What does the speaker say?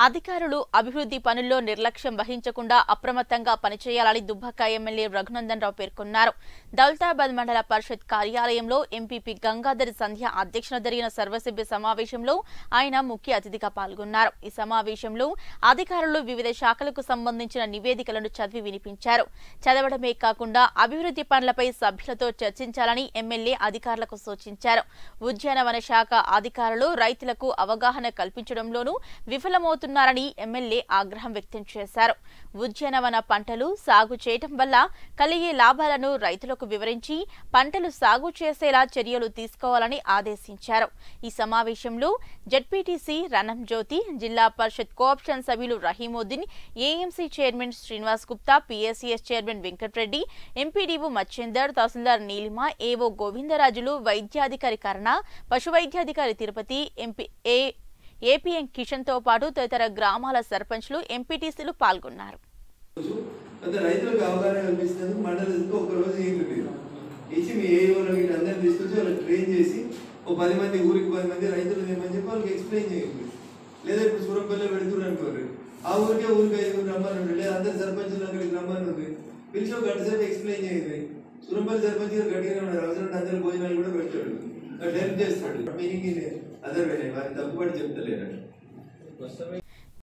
అధికారులు అభివృద్ధి పనుల్లో నిర్లక్ష్యం వహించకుండా అప్రమత్తంగా పనిచేయాలని దుబ్బాక ఎమ్మెల్యే రఘునందన్ రావు పేర్కొన్నారు దౌలతాబాద్ మండల పరిషత్ కార్యాలయంలో ఎంపీపీ గంగాధర్ సంధ్య అధ్యక్షన జరిగిన సర్వసభ్య సమావేశంలో ఆయన ముఖ్య అతిథిగా పాల్గొన్నారు ఈ సమావేశంలో అధికారులు వివిధ శాఖలకు సంబంధించిన నివేదికలను చదివి వినిపించారు చదవడమే కాకుండా అభివృద్ధి పనులపై సభ్యులతో చర్చించాలని ఎమ్మెల్యే అధికారులకు సూచించారు ఉద్యానవన శాఖ అధికారులు రైతులకు అవగాహన కల్పించడంలోనూ విఫలమవుతున్నారని ఎమ్మెల్యే ఆగ్రహం వ్యక్తం చేశారు ఉద్యానవన పంటలు సాగు చేయటం వల్ల కలిగే లాభాలను రైతులకు వివరించి పంటలు సాగు చేసేలా చర్యలు తీసుకోవాలని ఆదేశించారు ఈ సమావేశంలో జడ్పీటీసీ రణం జ్యోతి జిల్లా పరిషత్ కోఆప్షన్ సభ్యులు Rahimuddin AMC chairman Srinivas Gupta PSCS chairman Venkatreddy MPDO Machender tahsildar Neelima AO Govindarajulu వైద్యాధికారి కరణ పశువైద్యాధికారి Tirupati MP A APM Kishan తో పాటు తదితర గ్రామాల సర్పంచ్లు ఎంపీటీసీలు పాల్గొన్నారు రోజు కొంత రైతులకు అవగాహన కల్పిస్తున్నందుకు మండలికి ఒక రోజు ఏంటి మీరు ఇచ్చి మీ ఏ వాళ్ళకి ఇట్లా అందరిని తీసుకొచ్చి వాళ్ళకి ట్రైన్ చేసి ఒక పది మంది ఊరికి పది మంది రైతులు ఏమని చెప్పి వాళ్ళకి ఎక్స్ప్లెయిన్ చేయండి లేదా ఇప్పుడు సూరంపల్లి పెడుతున్నారు అనుకోరు ఆ ఊరికే ఊరికి ఐదుగురు రమ్మని లేదా అందరి సర్పంచులు అక్కడికి రమ్మని ఉంది పిలిచి ఒక గంట సేపు ఎక్స్ప్లెయిన్ చేయండి సూరంపల్లి సర్పంచ్ గారు గట్టిగానే ఉన్నారు అవసరం అందరి భోజనాలు కూడా పెడతాడు హెల్ప్ చేస్తాడు మీనింగ్ అదర్ వేరే వారిని తప్పుపడి చెప్తలేరు